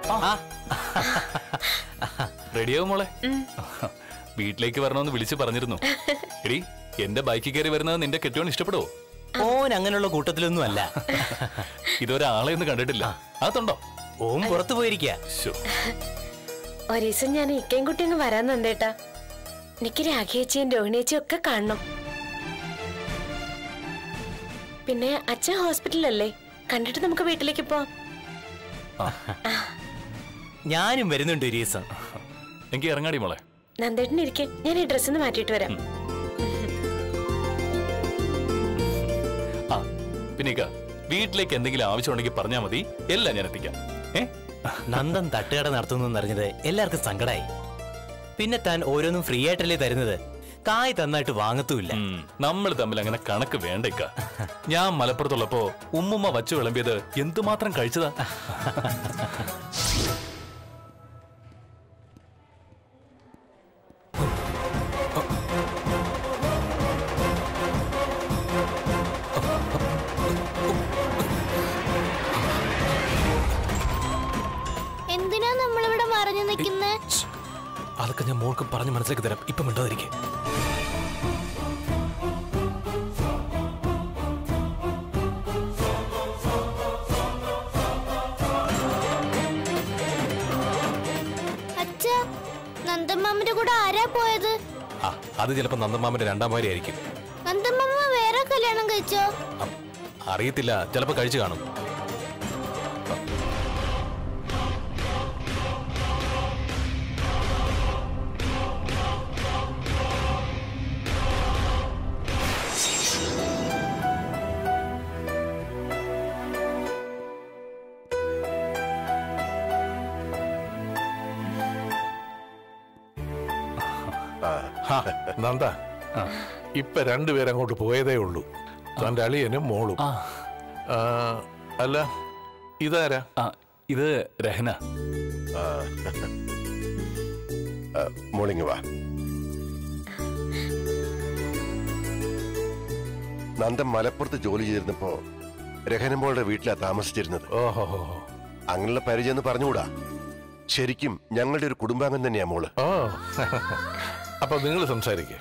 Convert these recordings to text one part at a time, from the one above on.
ആ റെഡിയാവും മോളെ വീട്ടിലേക്ക് വരണമെന്ന് വിളിച്ചു പറഞ്ഞിരുന്നു എടി എന്റെ ബൈക്കിൽ കയറി വരുന്നത് നിന്റെ കെട്ടിയോൺ ഇഷ്ടപ്പെടുവോ ഓൻ അങ്ങനെയുള്ള കൂട്ടത്തിലൊന്നും അല്ല ഇതൊരാളെ ഒന്നും കണ്ടിട്ടില്ല അതുണ്ടോ ഓൻ പുറത്തു പോയിരിക്കുക ശോ. ഒരു ദിവസം ഞാൻ ഇക്കയും കുട്ടി അങ്ങ് വരാൻ നന്ദേട്ടാ എനിക്ക് രാഘേച്ചിയും രോഹിണിയേച്ചിയും ഒക്കെ കാണണം പിന്നെ അച്ഛൻ ഹോസ്പിറ്റലല്ലേ കണ്ടിട്ട് നമുക്ക് വീട്ടിലേക്ക് പോവാം ഞാനും വരുന്നുണ്ട് ഒരു ദിവസം എനിക്ക് ഇറങ്ങാടി മോളെ നന്ദേട്ടൻ ഇരിക്കെ ഞാൻ ഈ ഡ്രസ്സ് ഒന്ന് മാറ്റിയിട്ട് വരാം ആ പിന്നെ ഇക്ക, വീട്ടിലേക്ക് എന്തെങ്കിലും ആവശ്യമുണ്ടെങ്കിൽ പറഞ്ഞാൽ മതി എല്ലാം ഞാൻ എത്തിക്കാം ഏ നന്ദൻ തട്ടുകട നടത്തുന്നു അറിഞ്ഞത് എല്ലാവർക്കും സങ്കടായി പിന്നെ താൻ ഓരോന്നും ഫ്രീ ആയിട്ടല്ലേ തരുന്നത് കായ് തന്നായിട്ട് വാങ്ങത്തുമില്ല ഉം, നമ്മൾ തമ്മിൽ അങ്ങനെ കണക്ക് വേണ്ട ഇക്ക ഞാൻ മലപ്പുറത്തുള്ളപ്പോ ഉമ്മുമ്മ വച്ചു വിളമ്പിയത് എന്തുമാത്രം കഴിച്ചതാ എന്തിനാ നമ്മളിവിടെ മറഞ്ഞു നിൽക്കുന്നേ അതൊക്കെ ഞാൻ മോൾക്ക് പറഞ്ഞ് മനസ്സിലാക്കി തരാം ഇപ്പം മിണ്ടാതിരിക്കെ അച്ഛ നന്ദമ്മാമന്റെ കൂടെ ആരാ പോയത് ആ അത് ചിലപ്പോൾ നന്ദമാമന്റെ രണ്ടാം ഭാര്യ ആയിരിക്കും നന്ദമ്മ വേറെ കല്യാണം കഴിച്ചോ അ- അറിയത്തില്ല ചിലപ്പോൾ കഴിച്ചു കാണും ഹാ, നന്ദ ഇപ്പൊ രണ്ടുപേരും അങ്ങോട്ട് പോയതേ ഉള്ളൂ തന്റെ അളിയനും മോളും ആ ആ, അല്ല ഇതാരാ ആ ഇത് രഹന മോളിങ് വാ നന്ദൻ മലപ്പുറത്ത് ജോലി ചെയ്തിരുന്നപ്പോ രഹനമോളുടെ വീട്ടിലാ താമസിച്ചിരുന്നത് ഓഹോ അങ്ങനെയുള്ള പരിചയം എന്ന് പറഞ്ഞുകൂടാ ശരിക്കും ഞങ്ങളുടെ ഒരു കുടുംബാംഗം തന്നെയാ മോള് ഓ അപ്പൊ നിങ്ങൾ സംസാരിക്കേ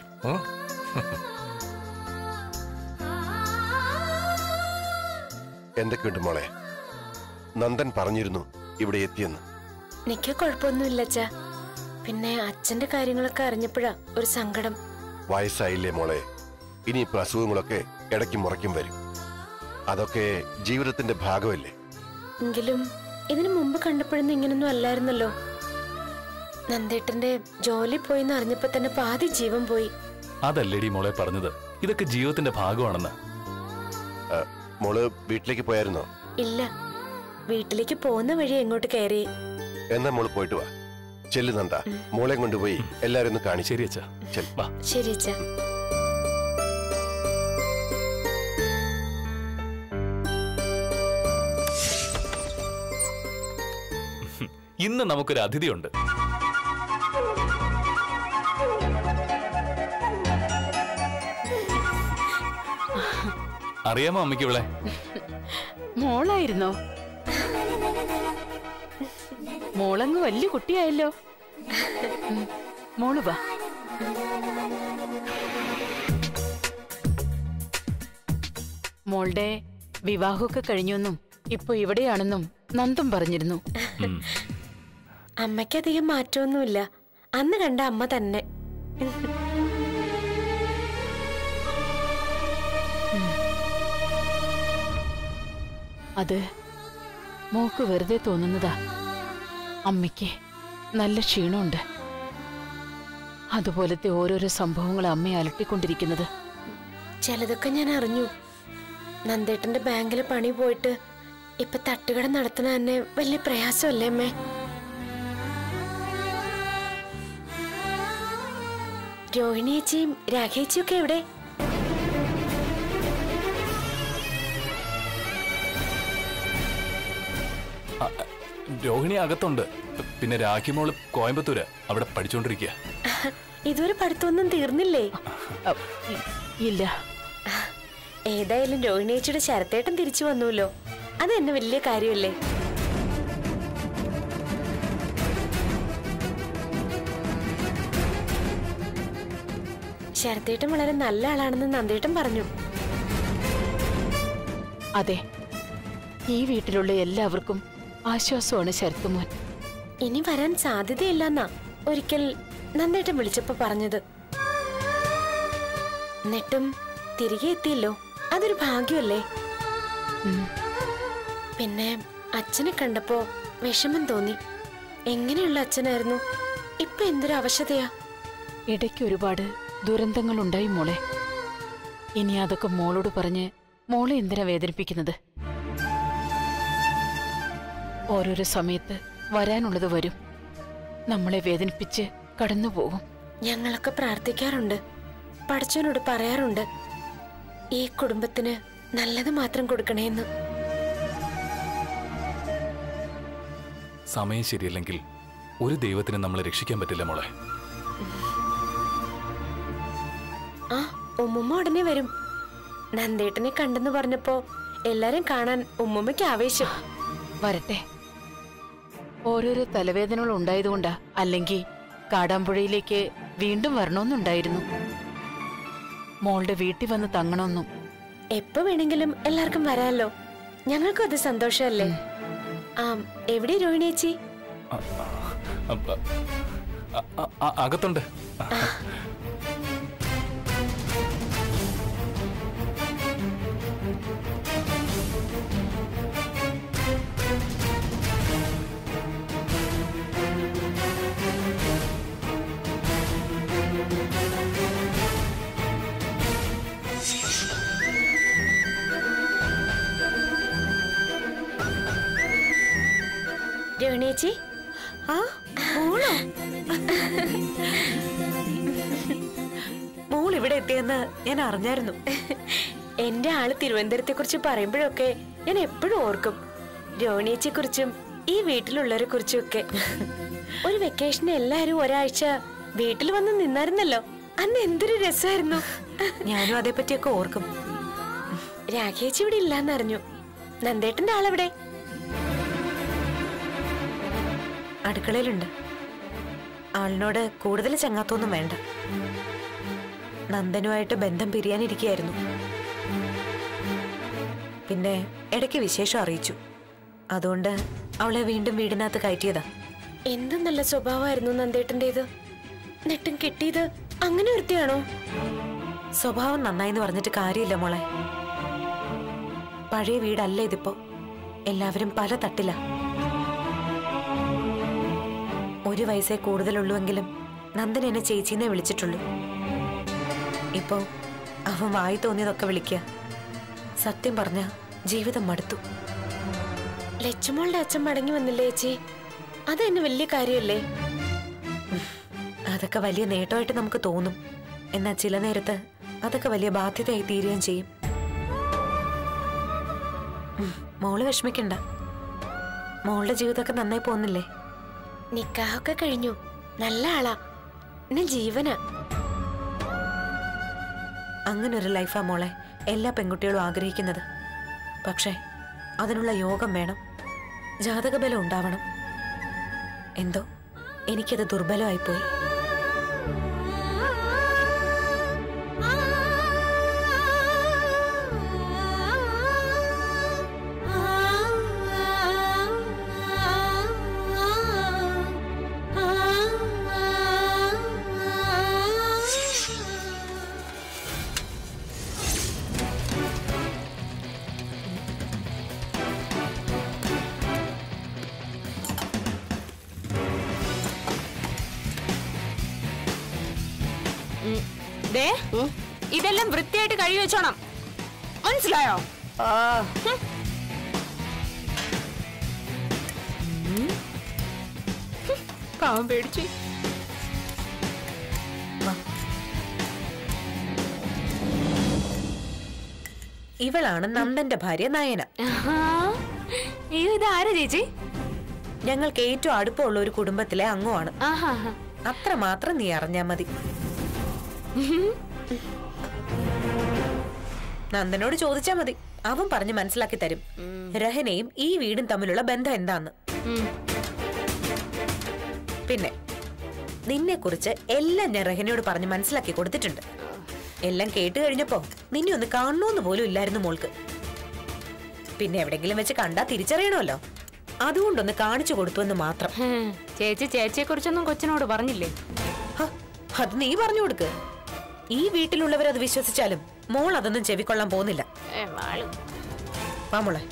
എന്തൊക്കെയുണ്ട് മോളെ നന്ദൻ പറഞ്ഞിരുന്നു ഇവിടെ എത്തിയെന്ന് എനിക്ക് കുഴപ്പമൊന്നുമില്ല അച്ഛാ പിന്നെ അച്ഛന്റെ കാര്യങ്ങളൊക്കെ അറിഞ്ഞപ്പോഴാ ഒരു സങ്കടം വയസ്സായില്ലേ മോളെ ഇനിയിപ്പോ അസുഖങ്ങളൊക്കെ ഇടയ്ക്കും മുറയ്ക്കും വരും അതൊക്കെ ജീവിതത്തിന്റെ ഭാഗമല്ലേ എങ്കിലും ഇതിനു മുമ്പ് കണ്ടപ്പോഴൊന്നും ഇങ്ങനൊന്നും അല്ലായിരുന്നല്ലോ നന്ദേട്ടന്റെ ജോലി പോയിന്ന് അറിഞ്ഞപ്പോ തന്നെ പാതി ജീവൻ പോയി അതല്ലേടി മോളെ പറഞ്ഞത് ഇതൊക്കെ ജീവിതത്തിന്റെ ഭാഗമാണെന്ന് ആ, മോള് വീട്ടിലേക്ക് പോയായിരുന്നോ ഇല്ല വീട്ടിലേക്ക് പോകുന്ന വഴി എങ്ങോട്ട് കയറി എന്നാ മോള് പോയിട്ട് വാ ചെല്ലു നന്ദ മോളെ കൊണ്ടുപോയി എല്ലാരും ഒന്ന് കാണിച്ചു ശരി അച്ഛാ ചെല്. വാ ശരി അച്ഛാ ഇന്ന് നമുക്കൊരു അതിഥിയുണ്ട് അറിയാമോ അമ്മയ്ക്ക് ഇവളെ മോളായിരുന്നോ മോളങ്ങ് വലിയ കുട്ടിയായല്ലോ ഉം, മോള് വാ മോളുടെ വിവാഹമൊക്കെ കഴിഞ്ഞെന്നും ഇപ്പൊ ഇവിടെയാണെന്നും നന്ദം പറഞ്ഞിരുന്നു ഉം. അമ്മയ്ക്കധികം മാറ്റമൊന്നുമില്ല അന്ന് കണ്ട അമ്മ തന്നെ അത് മോക്ക് വെറുതെ തോന്നുന്നതാ അമ്മയ്ക്ക് നല്ല ക്ഷീണമുണ്ട് അതുപോലത്തെ ഓരോരോ സംഭവങ്ങൾ അമ്മയെ അലട്ടിക്കൊണ്ടിരിക്കുന്നത് ചിലതൊക്കെ ഞാൻ അറിഞ്ഞു നന്ദേട്ടന്റെ ബാങ്കിലെ പണി പോയിട്ട് ഇപ്പൊ തട്ടുകട നടത്തണ തന്നെ വലിയ പ്രയാസമല്ലേ അമ്മേ രോഹിണിയേച്ചിയും രാഘേച്ചിയും ഒക്കെ എവിടെ ആ, രോഹിണി അകത്തുണ്ട് പിന്നെ രാഖിമോള് കോയമ്പത്തൂര് അവിടെ പഠിച്ചുകൊണ്ടിരിക്കുക ഇതുവരെ പഠിത്തമൊന്നും തീർന്നില്ലേ അ, ഇ- ഇല്ല ഏതായാലും രോഹിണിയേച്ചിയുടെ ശരത്തേട്ടൻ തിരിച്ചു വന്നുല്ലോ അത് എന്നെ വലിയ കാര്യമല്ലേ ശരത്തേട്ടൻ വളരെ നല്ല ആളാണെന്ന് നന്ദേട്ടൻ പറഞ്ഞു അതെ ഈ വീട്ടിലുള്ള എല്ലാവർക്കും ആശ്വാസമാണ് ശരത്തുമോൻ ഇനി വരാൻ സാധ്യതയില്ലെന്നാ ഒരിക്കൽ നന്ദേട്ടൻ വിളിച്ചപ്പോ പറഞ്ഞത് എന്നിട്ടും തിരികെ എത്തിയല്ലോ അതൊരു ഭാഗ്യമല്ലേ ഉം. പിന്നെ അച്ഛനെ കണ്ടപ്പോ വിഷമം തോന്നി എങ്ങനെയുള്ള അച്ഛനായിരുന്നു ഇപ്പൊ എന്തൊരു അവശതയാ ഇടയ്ക്ക് ഒരുപാട് ദുരന്തങ്ങൾ ഉണ്ടായി മോളെ ഇനി അതൊക്കെ മോളോട് പറഞ്ഞ് മോളെ എന്തിനാ വേദനിപ്പിക്കുന്നത് ഓരോരോ സമയത്ത് വരാനുള്ളത് വരും നമ്മളെ വേദനിപ്പിച്ച് കടന്നുപോകും ഞങ്ങളൊക്കെ പ്രാർത്ഥിക്കാറുണ്ട് പഠിച്ചവനോട് പറയാറുണ്ട് ഈ കുടുംബത്തിന് നല്ലത് മാത്രം കൊടുക്കണേന്ന് സമയം ശരിയല്ലെങ്കിൽ ഒരു ദൈവത്തിന് നമ്മളെ രക്ഷിക്കാൻ പറ്റില്ല മോളെ ആ ഉമ്മുമ്മ ഉടനെ വരും നന്ദേട്ടനെ കണ്ടെന്ന് പറഞ്ഞപ്പോ എല്ലാരും കാണാൻ ഉമ്മുമ്മയ്ക്ക് ആവേശം വരട്ടെ ഓരോരോ തലവേദനകൾ ഉണ്ടായതുകൊണ്ടാ അല്ലെങ്കിൽ കാടാമ്പുഴയിലേക്ക് വീണ്ടും വരണമെന്നുണ്ടായിരുന്നു മോളുടെ വീട്ടിൽ വന്ന് തങ്ങണമെന്നും എപ്പോ വേണമെങ്കിലും എല്ലാവർക്കും വരാമല്ലോ ഞങ്ങൾക്കും അത് സന്തോഷമല്ലേ ആ എവിടെ രോഹിണി ചേച്ചി അ- അ- അ- അ- അ- അകത്തുണ്ട് രോഹിണി ചേച്ചി ആ മോളോ മോൾ ഇവിടെ എത്തിയെന്ന് ഞാൻ അറിഞ്ഞായിരുന്നു എന്റെ ആള് തിരുവനന്തപുരത്തെ കുറിച്ച് പറയുമ്പോഴൊക്കെ ഞാൻ എപ്പോഴും ഓർക്കും രോഹിണിയച്ചെ കുറിച്ചും ഈ വീട്ടിലുള്ളവരെ കുറിച്ചും ഒക്കെ ഒരു വെക്കേഷന് എല്ലാരും ഒരാഴ്ച വീട്ടിൽ വന്ന് നിന്നായിരുന്നല്ലോ അന്ന് എന്തൊരു രസമായിരുന്നു ഞാനും അതേപ്പറ്റിയൊക്കെ ഓർക്കും രാഖേച്ചി ഇവിടെ ഇല്ലാന്നറിഞ്ഞു നന്ദേട്ടന്റെ ആളെവിടെ അടുക്കളയിലുണ്ട് ആളിനോട് കൂടുതൽ ചങ്ങാത്തൊന്നും വേണ്ട നന്ദനുമായിട്ട് ബന്ധം പിരിയാനിരിക്കുകയായിരുന്നു പിന്നെ ഇടയ്ക്ക് വിശേഷം അറിയിച്ചു അതുകൊണ്ട് അവളെ വീണ്ടും വീടിനകത്ത് കയറ്റിയതാ എന്ത് നല്ല സ്വഭാവമായിരുന്നു നന്ദേട്ടന്റേത് നെട്ടും കിട്ടിയത് അങ്ങനെ ഒരുത്തിയാണോ സ്വഭാവം നന്നായിന്ന് പറഞ്ഞിട്ട് കാര്യമില്ല മോളെ പഴയ വീടല്ല ഇതിപ്പോ എല്ലാവരും പല തട്ടില ഒരു വയസ്സേ കൂടുതലുള്ളൂവെങ്കിലും നന്ദൻ എന്നെ ചേച്ചീനെ വിളിച്ചിട്ടുള്ളൂ ഇപ്പോ അവൻ വായി തോന്നിയതൊക്കെ വിളിക്കുക സത്യം പറഞ്ഞ ജീവിതം മടുത്തു ലച്ചുമോളുടെ അച്ഛൻ മടങ്ങി വന്നില്ലേ ചേച്ചി അത് തന്നെ വലിയ കാര്യമല്ലേ അതൊക്കെ വലിയ നേട്ടമായിട്ട് നമുക്ക് തോന്നും എന്നാൽ ചില നേരത്ത് അതൊക്കെ വലിയ ബാധ്യതയായി തീരുകയും ചെയ്യും ഉം, മോള് വിഷമിക്കണ്ട മോളുടെ ജീവിതമൊക്കെ നന്നായി പോകുന്നില്ലേ നിക്കാഹൊക്കെ കഴിഞ്ഞു നല്ല ആളാ എന്നെ ജീവനാ അങ്ങനെ ഒരു ലൈഫാ മോളെ എല്ലാ പെൺകുട്ടികളും ആഗ്രഹിക്കുന്നത് പക്ഷേ അതിനുള്ള യോഗം വേണം ജാതകബലം ഉണ്ടാവണം എന്തോ എനിക്കത് ദുർബലമായിപ്പോയി ദേ ഇതെല്ലാം വൃത്തിയായിട്ട് കഴുകി വെച്ചോണം മനസ്സിലായോ ഹും. ഉം. ഹും. പാവം പേടിച്ചു ഇവളാണ് നന്ദന്റെ ഭാര്യ നയന അയ്യോ ഇത് ആരാ ചേച്ചി ഞങ്ങൾക്ക് ഏറ്റവും അടുപ്പമുള്ള ഒരു കുടുംബത്തിലെ അംഗമാണ് ആഹാ അത്ര മാത്രം നീ അറിഞ്ഞാ മതി നന്ദനോട് ചോദിച്ചാ മതി അവൻ പറഞ്ഞ് മനസ്സിലാക്കി തരും രഹനയും ഈ വീടും തമ്മിലുള്ള ബന്ധം എന്താന്ന് പിന്നെ നിന്നെ കുറിച്ച് എല്ലാം ഞാൻ രഹനയോട് പറഞ്ഞ് മനസ്സിലാക്കി കൊടുത്തിട്ടുണ്ട് എല്ലാം കേട്ട് കഴിഞ്ഞപ്പോ നിന്നെ ഒന്ന് കാണണമെന്ന് പോലും ഇല്ലായിരുന്നു മോൾക്ക് പിന്നെ എവിടെങ്കിലും വെച്ച് കണ്ടാ തിരിച്ചറിയണമല്ലോ അതുകൊണ്ടൊന്ന് കാണിച്ചു കൊടുത്തു എന്ന് മാത്രം ഹും, ചേച്ചി ചേച്ചിയെ കുറിച്ചൊന്നും കൊച്ചിനോട് പറഞ്ഞില്ലേ ഹ, അത് നീ പറഞ്ഞു കൊടുക്ക് ഈ വീട്ടിലുള്ളവർ അത് വിശ്വസിച്ചാലും മോൾ അതൊന്നും ചെവിക്കൊള്ളാൻ പോകുന്നില്ല ഏ, വാള്. വാ മോളെ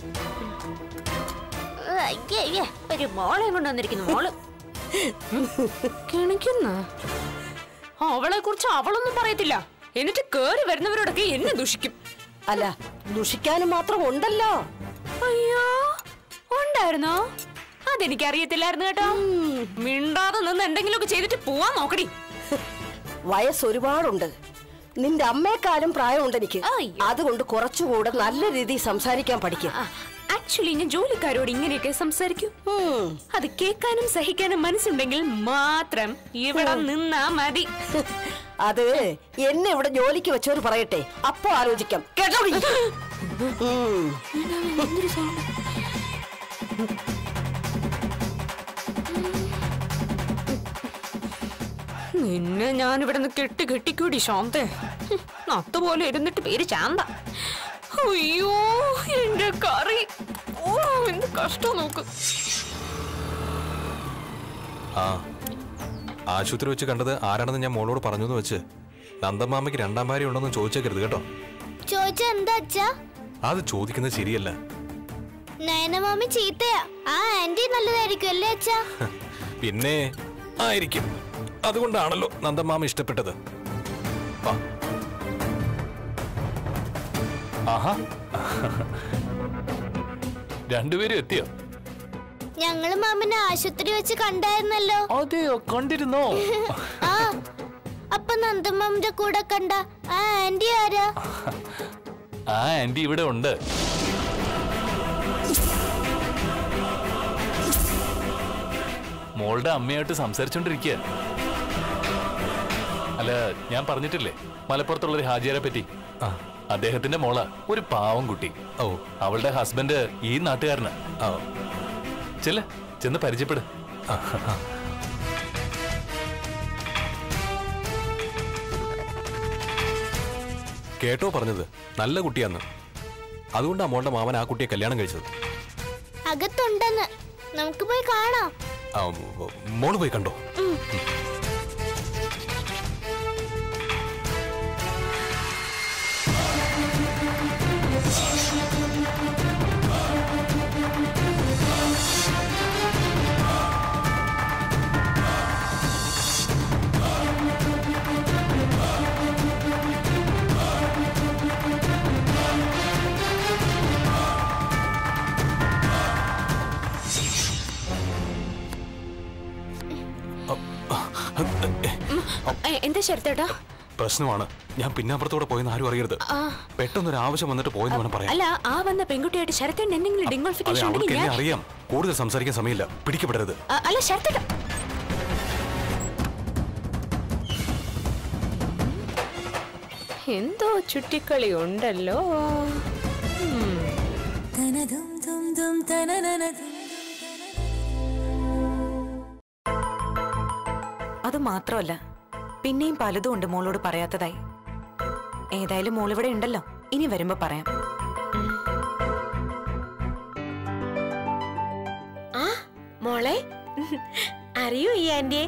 അയ്യേ, അയ്യേ, ഒരു മോളെ കൊണ്ടുവന്നിരിക്കുന്നു മോള് കിണിക്കുന്ന അവളെ കുറിച്ച് അവളൊന്നും പറയത്തില്ല എന്നിട്ട് കേറി വരുന്നവരോടൊക്കെ എന്നെ ദുഷിക്കും അല്ല ദുഷിക്കാനും മാത്രം ഉണ്ടല്ലോ അയ്യോ ഉണ്ടായിരുന്നോ അതെനിക്കറിയത്തില്ലായിരുന്നു കേട്ടോ മിണ്ടാതെ നിന്ന് എന്തെങ്കിലുമൊക്കെ ചെയ്തിട്ട് പോവാൻ നോക്കടി വയസ്സ് ഒരുപാടുണ്ട് നിന്റെ അമ്മയെക്കാളും പ്രായമുണ്ട് എനിക്ക് അയ്യോ. അതുകൊണ്ട് കുറച്ചുകൂടെ നല്ല രീതിയിൽ സംസാരിക്കാൻ പഠിക്കും ആക്ച്വലി ഞാൻ ജോലിക്കാരോട് ഇങ്ങനെയൊക്കെ സംസാരിക്കും അത് കേൾക്കാനും സഹിക്കാനും മനസ്സുണ്ടെങ്കിൽ മാത്രം ഇവിടെ നിന്നാ മതി അത് എന്നെ ഇവിടെ ജോലിക്ക് വെച്ചവർ പറയട്ടെ അപ്പൊ ആലോചിക്കാം കേട്ടോ നിന്നെ ഞാൻ ഇവിടെ നിന്ന് കെട്ടി കെട്ടിക്കൂടി ശാന്തേ ഹും, നത്തുപോലെ ഇരുന്നിട്ട് പേര് ശാന്ത അയ്യോ എന്റെ കറി ഓ എന്ത് കഷ്ടം നോക്ക് ആ ആശുപത്രി വെച്ച് കണ്ടത് ആരാണെന്ന് ഞാൻ മോളോട് പറഞ്ഞു എന്ന് വെച്ച് നന്ദമാമയ്ക്ക് രണ്ടാം ഭാര്യ ഉണ്ടെന്ന് ചോദിച്ചേക്കരുത് കേട്ടോ ചോദിച്ച എന്താ അച്ഛാ അത് ചോദിക്കുന്നത് ശരിയല്ല നയനമാമി ചീത്തയാ ആ ആന്റി നല്ലതായിരിക്കും അല്ലേ അച്ഛാ പിന്നെ ആയിരിക്കും അതുകൊണ്ടാണല്ലോ നന്ദമാമ ഇഷ്ടപ്പെട്ടത് ആ, ആഹാ രണ്ടുപേരും എത്തിയോ ഞങ്ങള് മാമനെ ആശുപത്രി വെച്ച് കണ്ടായിരുന്നല്ലോ അതെയോ കണ്ടിരുന്നോ ആ അപ്പൊ നന്ദമാമിന്റെ കൂടെ കണ്ട ആ ആന്റി ആരാ ആ ആന്റി ഇവിടെ ഉണ്ട് മോളുടെ അമ്മയായിട്ട് സംസാരിച്ചോണ്ടിരിക്കുക അല്ല ഞാൻ പറഞ്ഞിട്ടില്ലേ മലപ്പുറത്തുള്ള ഒരു ഹാജിയാരെ പറ്റി ആ, അദ്ദേഹത്തിന്റെ മോള ഒരു പാവം കുട്ടി ഓ അവളുടെ ഹസ്ബൻഡ് ഈ നാട്ടുകാരന് ആ, ചെല്ല ചെന്ന് പരിചയപ്പെട് ആ, ആ. കേട്ടോ പറഞ്ഞത് നല്ല കുട്ടിയാന്ന് അതുകൊണ്ടാ മോളുടെ മാമൻ ആ കുട്ടിയെ കല്യാണം കഴിച്ചത് അകത്തുണ്ടെന്ന് നമുക്ക് പോയി കാണാം ആ, മോള് പോയി കണ്ടോ ഏ, എന്താ ശരത്തേട്ടാ പ്രശ്നമാണ് ഞാൻ പിന്നാപ്പുറത്തൂടെ പോയെന്ന് ആരും അറിയരുത് പെട്ടെന്നൊരു ആവശ്യം വന്നിട്ട് പോയെന്ന് വേണം പറയാം അല്ല ആ വന്ന പെൺകുട്ടിയായിട്ട് ശരത്തേട്ടൻ എന്തെങ്കിലും അതെ ഡിംഗോൾഫിക്കേഷൻ അവൾക്ക് ഉണ്ടെങ്കിൽ എന്നെ ഞാൻ അറിയാം കൂടുതൽ സംസാരിക്കാൻ സമയമില്ല പിടിക്കപ്പെടരുത് ആ, അല്ല ശരത്തേട്ട എന്തോ ചുറ്റിക്കളി ഉണ്ടല്ലോ അത് മാത്രമല്ല പിന്നെയും പലതും ഉണ്ട് മോളോട് പറയാത്തതായി ഏതായാലും മോളിവിടെ ഉണ്ടല്ലോ ഇനി വരുമ്പോ പറയാം ആ മോളെ അറിയോ ഈ ആന്റിയെ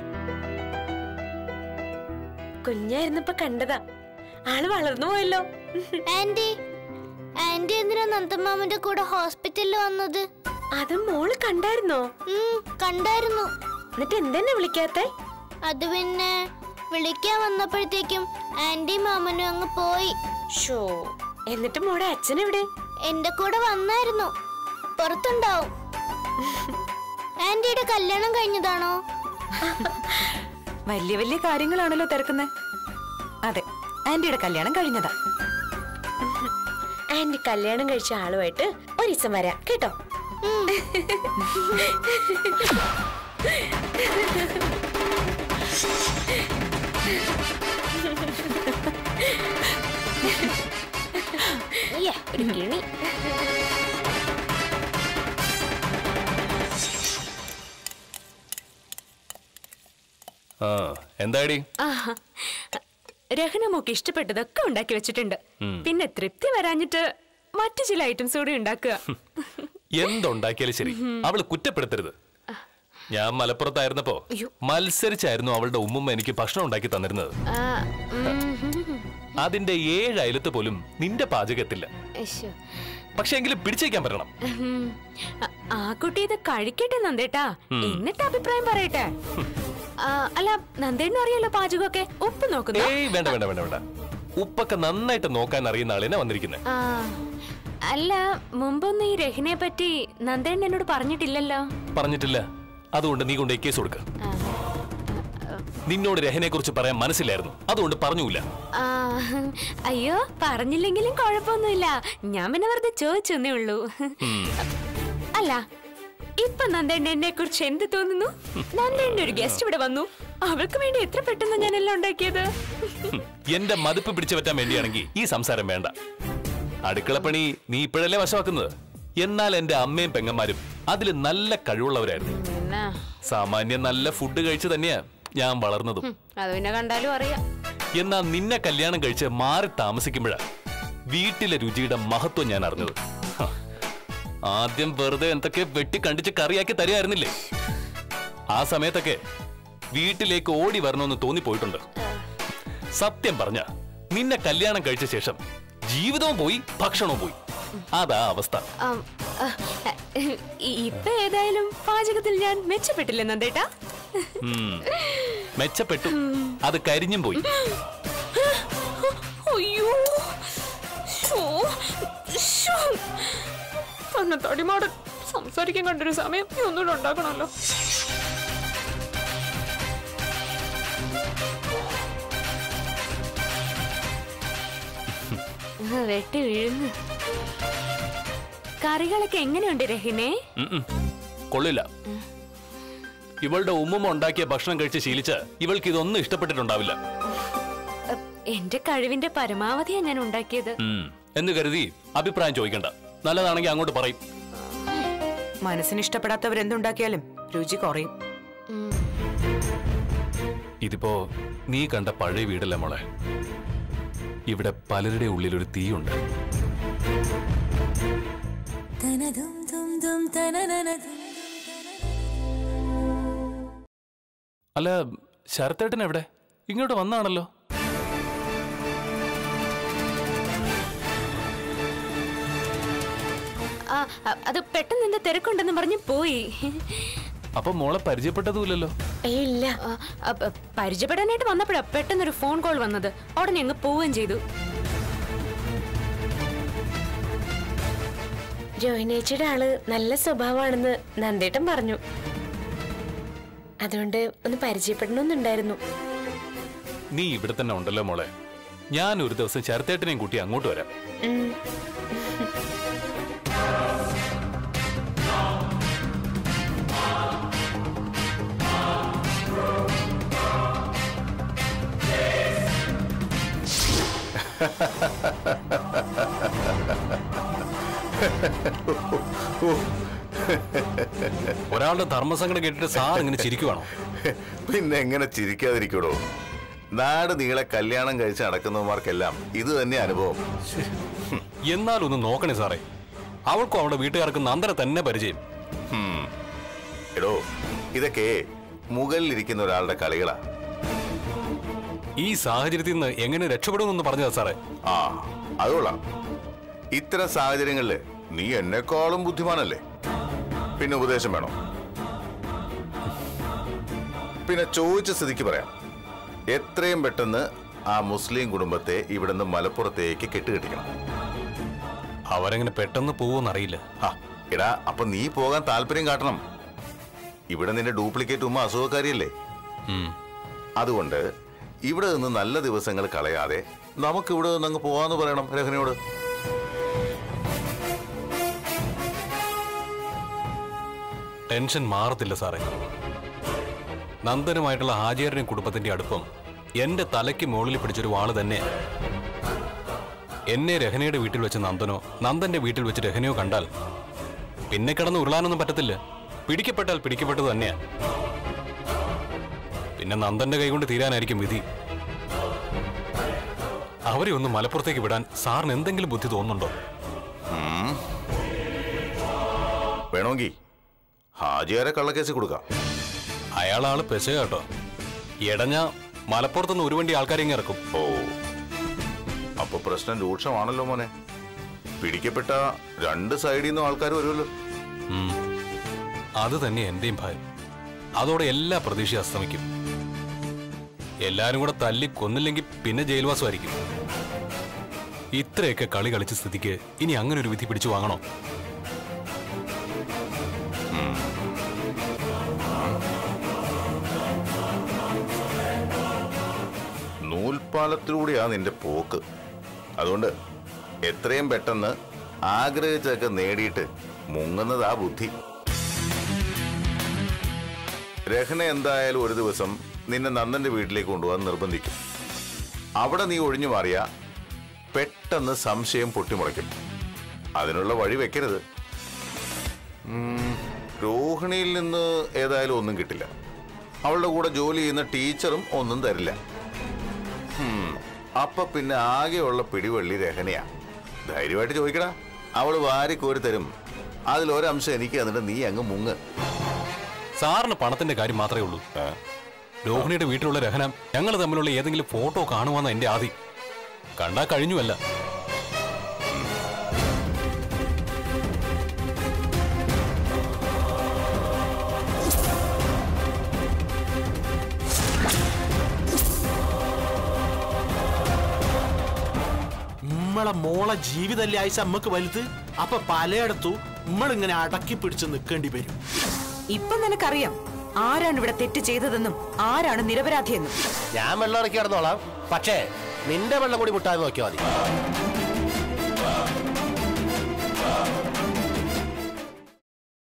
കുഞ്ഞായിരുന്നപ്പോ കണ്ടതാ ആള് വളർന്നു പോയല്ലോ ആന്റി ആന്റി എന്തിനാ നന്ദമാമന്റെ കൂടെ ഹോസ്പിറ്റലിൽ വന്നത് അത് മോള് കണ്ടായിരുന്നോ ഉം, കണ്ടായിരുന്നു എന്നിട്ട് എന്തെന്നെ വിളിക്കാത്തെ അത് പിന്നെ വിളിക്കാൻ വന്നപ്പോഴത്തേക്കും ആന്റി മാമനും അങ്ങ് പോയി ഷോ എന്നിട്ട് മോടെ അച്ഛനെവിടെ എന്റെ കൂടെ വന്നായിരുന്നു പുറത്തുണ്ടാവും ആന്റിയുടെ കല്യാണം കഴിഞ്ഞതാണോ വലിയ വലിയ കാര്യങ്ങളാണല്ലോ തിരക്കുന്നത് അതെ ആന്റിയുടെ കല്യാണം കഴിഞ്ഞതാ ആന്റി കല്യാണം കഴിച്ച ആളുമായിട്ട് ഒരു ദിവസം വരാം കേട്ടോ യ്യ, ഒരു കിണി ആ എന്താടി ആഹാ. രഹനമോക്ക് ഇഷ്ടപ്പെട്ടതൊക്കെ ഉണ്ടാക്കി വെച്ചിട്ടുണ്ട് ഉം. പിന്നെ തൃപ്തി വരാഞ്ഞിട്ട് മറ്റു ചില ഐറ്റംസ് കൂടി ഉണ്ടാക്കുക എന്തുണ്ടാക്കിയാലും ശരി അവള് കുറ്റപ്പെടുത്തരുത് ഞാൻ മലപ്പുറത്തായിരുന്നപ്പോ മത്സരിച്ചായിരുന്നു അവളുടെ ഉമ്മുമ്മ എനിക്ക് ഭക്ഷണം ഉണ്ടാക്കി തന്നിരുന്നത് ആ, ഉം. അതിന്റെ ഏഴ് അയലത്ത് പോലും നിന്റെ പാചകത്തില്ല ശ്ശോ. പക്ഷെ എങ്കിലും പിടിച്ചേക്കാൻ പറ്റണം ഉം. ആ- ആ കുട്ടി ഇത് കഴിക്കട്ടെ നന്ദേട്ടാ ഉം. എന്നിട്ട് അഭിപ്രായം പറയട്ടെ ആ, അല്ല നന്ദേണ്ണ അറിയാലോ പാചകമൊക്കെ ഉപ്പ് നോക്കുന്നു ഏയ് വേണ്ട വേണ്ട വേണ്ട വേണ്ട ഉപ്പൊക്കെ നന്നായിട്ട് നോക്കാൻ അറിയുന്ന ആളിനെ വന്നിരിക്കുന്നത് ആ, അല്ല മുമ്പൊന്നും ഈ രഹിനെ പറ്റി നന്ദേണ്ണ എന്നോട് പറഞ്ഞിട്ടില്ലല്ലോ പറഞ്ഞിട്ടില്ല അതുകൊണ്ട് നീ കൊണ്ട് കേസ് കൊടുക്ക നിന്നോട് രഹനെ കുറിച്ച് പറയാൻ മനസ്സിലായിരുന്നു അതുകൊണ്ട് പറഞ്ഞൂല ആ, അയ്യോ പറഞ്ഞില്ലെങ്കിലും കുഴപ്പമൊന്നുമില്ല ഞാൻ പിന്നെ വെറുതെ ചോദിച്ചെന്നേ ഉള്ളൂ അല്ല ഇപ്പൊ നന്ദേണ്ണ എന്നെ കുറിച്ച് എന്ത് തോന്നുന്നു നന്ദേണ്ണ ഒരു ഗസ്റ്റ് ഇവിടെ വന്നു അവൾക്ക് വേണ്ടി എത്ര പെട്ടെന്ന് ഞാൻ എല്ലാം ഉണ്ടാക്കിയത് എന്റെ മതിപ്പ് പിടിച്ചു പറ്റാൻ വേണ്ടിയാണെങ്കിൽ ഈ സംസാരം വേണ്ട അടുക്കളപ്പണി നീ ഇപ്പോഴല്ലേ വശമാക്കുന്നത് എന്നാൽ എന്റെ അമ്മയും പെങ്ങന്മാരും അതിൽ നല്ല കഴിവുള്ളവരായിരുന്നു എന്നാ സാമാന്യം നല്ല ഫുഡ് കഴിച്ച് തന്നെയാ ഞാൻ വളർന്നതും അത് പിന്നെ കണ്ടാലും അറിയാം എന്നാ നിന്നെ കല്യാണം കഴിച്ച് മാറി താമസിക്കുമ്പോഴാ വീട്ടിലെ രുചിയുടെ മഹത്വം ഞാൻ അറിഞ്ഞത് ഹ. ആദ്യം വെറുതെ എന്തൊക്കെ വെട്ടി കണ്ടിച്ച് കറിയാക്കി തരുമായിരുന്നില്ലേ ആ സമയത്തൊക്കെ വീട്ടിലേക്ക് ഓടി വരണമെന്ന് തോന്നിപ്പോയിട്ടുണ്ട് സത്യം പറഞ്ഞ നിന്നെ കല്യാണം കഴിച്ച ശേഷം ജീവിതവും പോയി ഭക്ഷണവും പോയി അതാ അവസ്ഥ ആം, ആ, ഇ- ഇപ്പൊ ഏതായാലും പാചകത്തിൽ ഞാൻ മെച്ചപ്പെട്ടില്ലേ നന്ദേട്ടാ ഉം. മെച്ചപ്പെട്ടു അത് കരിഞ്ഞും പോയി അയ്യോ ശോ, ശോ. തന്നെ തടിമാടൻ സംസാരിക്കാൻ കണ്ടൊരു സമയം നീ ഒന്നുകൂടെ ഉണ്ടാക്കണമല്ലോ വെട്ടി വീഴുന്നു കറികളൊക്കെ എങ്ങനെയുണ്ട് രഹിനെ ഉം ഉം. കൊള്ളില്ല ഇവളുടെ ഉമ്മുമ്മ ഉണ്ടാക്കിയ ഭക്ഷണം കഴിച്ച് ശീലിച്ച് ഇവൾക്ക് ഇതൊന്നും ഇഷ്ടപ്പെട്ടിട്ടുണ്ടാവില്ല അ, എന്റെ കഴിവിന്റെ പരമാവധിയാ ഞാൻ ഉണ്ടാക്കിയത് ഉം. എന്ന് കരുതി അഭിപ്രായം ചോദിക്കണ്ട നല്ലതാണെങ്കിൽ അങ്ങോട്ട് പറയും മനസ്സിന് ഇഷ്ടപ്പെടാത്തവരെന്തുണ്ടാക്കിയാലും രുചി കുറയും ഇതിപ്പോ നീ കണ്ട പഴയ വീടല്ല മോളെ ഇവിടെ പലരുടെ ഉള്ളിൽ ഒരു തീയുണ്ട് അല്ല ശരത്തേട്ടൻ എവിടെ ഇങ്ങോട്ട് വന്നാണല്ലോ ആ, അ, അത് പെട്ടെന്ന് എന്താ തിരക്കുണ്ടെന്ന് പറഞ്ഞ് പോയി അപ്പൊ മോളെ പരിചയപ്പെട്ടതുമില്ലല്ലോ ഇല്ല ആ, അ, പ- പരിചയപ്പെടാനായിട്ട് വന്നപ്പോഴാ പെട്ടെന്നൊരു ഫോൺ കോൾ വന്നത് ഉടനെ അങ്ങ് പോവുകയും ചെയ്തു ജോയിനേച്ചിയുടെ ആള് നല്ല സ്വഭാവമാണെന്ന് നന്ദേട്ടൻ പറഞ്ഞു അതുകൊണ്ട് ഒന്ന് പരിചയപ്പെടണമെന്നുണ്ടായിരുന്നു നീ ഇവിടെ തന്നെ ഉണ്ടല്ലോ മോളെ ഞാൻ ഒരു ദിവസം ശരത്തേട്ടനെയും കൂട്ടി അങ്ങോട്ട് വരാം ഉം. ഒരാളുടെ ധർമ്മസങ്കടം കേട്ടിട്ട് സാർ ഇങ്ങനെ ചിരിക്കുവാണോ പിന്നെ എങ്ങനെ ചിരിക്കാതിരിക്കൂടോ നാട് നീളെ കല്യാണം കഴിച്ച് നടക്കുന്നവന്മാർക്കെല്ലാം ഇത് തന്നെ അനുഭവം എന്നാലും ഒന്ന് നോക്കണേ സാറേ അവൾക്കും അവളുടെ വീട്ടുകാർക്കും നന്ദനെ തന്നെ പരിചയം ഹും. എടോ ഇതൊക്കെ മുകളിലിരിക്കുന്ന ഒരാളുടെ കളികളാ ഈ സാഹചര്യത്തിൽ നിന്ന് എങ്ങനെ രക്ഷപ്പെടുമെന്നൊന്ന് പറഞ്ഞതാ സാറേ ആ അത് കൊള്ളാം ഇത്തരം സാഹചര്യങ്ങളില് നീ എന്നെക്കാളും ബുദ്ധിമാനല്ലേ പിന്നെ ഉപദേശം വേണോ പിന്നെ ചോദിച്ച സ്ഥിതിക്ക് പറയാം എത്രയും പെട്ടെന്ന് ആ മുസ്ലിം കുടുംബത്തെ ഇവിടുന്ന് മലപ്പുറത്തേക്ക് കെട്ടുകെട്ടിക്കണം അവരെങ്ങനെ പെട്ടെന്ന് പോവോന്നറിയില്ല ആ എടാ അപ്പൊ നീ പോകാൻ താല്പര്യം കാട്ടണം ഇവിടെ നിന്റെ ഡ്യൂപ്ലിക്കേറ്റ് ഉമ്മ അസുഖക്കാരിയല്ലേ അതുകൊണ്ട് ഇവിടെ നിന്ന് നല്ല ദിവസങ്ങൾ കളയാതെ നമുക്ക് ഇവിടെ നിന്ന് അങ്ങ് പോവാന്ന് പറയണം രഹനയോട് ടെൻഷൻ മാറത്തില്ല സാറേ നന്ദനുമായിട്ടുള്ള ഹാജിയറിന്റെ കുടുംബത്തിന്റെ അടുപ്പം എന്റെ തലയ്ക്ക് മുകളിൽ പിടിച്ചൊരു വാള് തന്നെയാണ് എന്നെ രഹനയുടെ വീട്ടിൽ വെച്ച് നന്ദനോ നന്ദന്റെ വീട്ടിൽ വെച്ച് രഹനയോ കണ്ടാൽ പിന്നെ കിടന്ന് ഉരുളാനൊന്നും പറ്റത്തില്ല പിടിക്കപ്പെട്ടാൽ പിടിക്കപ്പെട്ടത് തന്നെയാ പിന്നെ നന്ദന്റെ കൈകൊണ്ട് തീരാനായിരിക്കും വിധി അവരെ ഒന്ന് മലപ്പുറത്തേക്ക് വിടാൻ സാറിന് എന്തെങ്കിലും ബുദ്ധി തോന്നുന്നുണ്ടോ ഉം. വേണമെങ്കിൽ ഹാജിയാരെ കള്ളക്കേസ് കൊടുക്കാം അയാളാള് പെശ കേട്ടോ എടഞ്ഞ മലപ്പുറത്തുനിന്ന് ഒരു വണ്ടി ആൾക്കാരെ ഇങ്ങ് ഇറക്കും ഓ അപ്പൊ പ്രശ്നം രൂക്ഷമാണല്ലോ മോനെ പിടിക്കപ്പെട്ട രണ്ട് സൈഡിൽ നിന്നും ആൾക്കാർ വരുമല്ലോ ഉം. അത് തന്നെ എന്റെയും ഭയം അതോടെ എല്ലാ പ്രതീക്ഷയും അസ്തമിക്കും എല്ലാരും കൂടെ തല്ലി കൊന്നില്ലെങ്കിൽ പിന്നെ ജയിൽവാസമായിരിക്കും ഇത്രയൊക്കെ കളി കളിച്ച സ്ഥിതിക്ക് ഇനി അങ്ങനെ ഒരു വിധി പിടിച്ചു വാങ്ങണോ നൂൽപാലത്തിലൂടെയാ നിന്റെ പോക്ക് അതുകൊണ്ട് എത്രയും പെട്ടെന്ന് ആഗ്രഹിച്ചൊക്കെ നേടിയിട്ട് മുങ്ങുന്നതാ ബുദ്ധി രഹന എന്തായാലും ഒരു ദിവസം നിന്നെ നന്ദന്റെ വീട്ടിലേക്ക് കൊണ്ടുപോകാൻ നിർബന്ധിക്കും അവിടെ നീ ഒഴിഞ്ഞു മാറിയ പെട്ടെന്ന് സംശയം പൊട്ടിമുളയ്ക്കും അതിനുള്ള വഴി വെക്കരുത് ഉം, രോഹിണിയിൽ നിന്ന് ഏതായാലും ഒന്നും കിട്ടില്ല അവളുടെ കൂടെ ജോലി ചെയ്യുന്ന ടീച്ചറും ഒന്നും തരില്ല ഉം, അപ്പൊ പിന്നെ ആകെയുള്ള പിടിവള്ളി രഹനയാ ധൈര്യമായിട്ട് ചോദിക്കടാ അവള് വാരിക്കോരി തരും അതിലൊരംശം എനിക്ക് എന്നിട്ട് നീ അങ്ങ് മുങ്ങ് സാറിന് പണത്തിന്റെ കാര്യം മാത്രമേ ഉള്ളൂ രോഹിണിയുടെ വീട്ടിലുള്ള രഹന ഞങ്ങൾ തമ്മിലുള്ള ഏതെങ്കിലും ഫോട്ടോ കാണുവാന്ന എന്റെ ആദി കണ്ടാ കഴിഞ്ഞുവല്ല നമ്മളെ മോളെ ജീവിതല്ലേ ആയിസ അമ്മക്ക് വലുത് അപ്പൊ പലയിടത്തും നമ്മളിങ്ങനെ അടക്കി പിടിച്ച് നിൽക്കേണ്ടി വരും ഇപ്പൊ നിനക്കറിയാം ആരാണ് ഇവിടെ തെറ്റ് ചെയ്തതെന്നും ആരാണ് നിരപരാധിയെന്നും ഞാൻ വെള്ളം ഇറക്കി കിടന്നോളാം പക്ഷേ നിന്റെ വെള്ളം കൂടി മുട്ടാതെ നോക്കിയാൽ മതി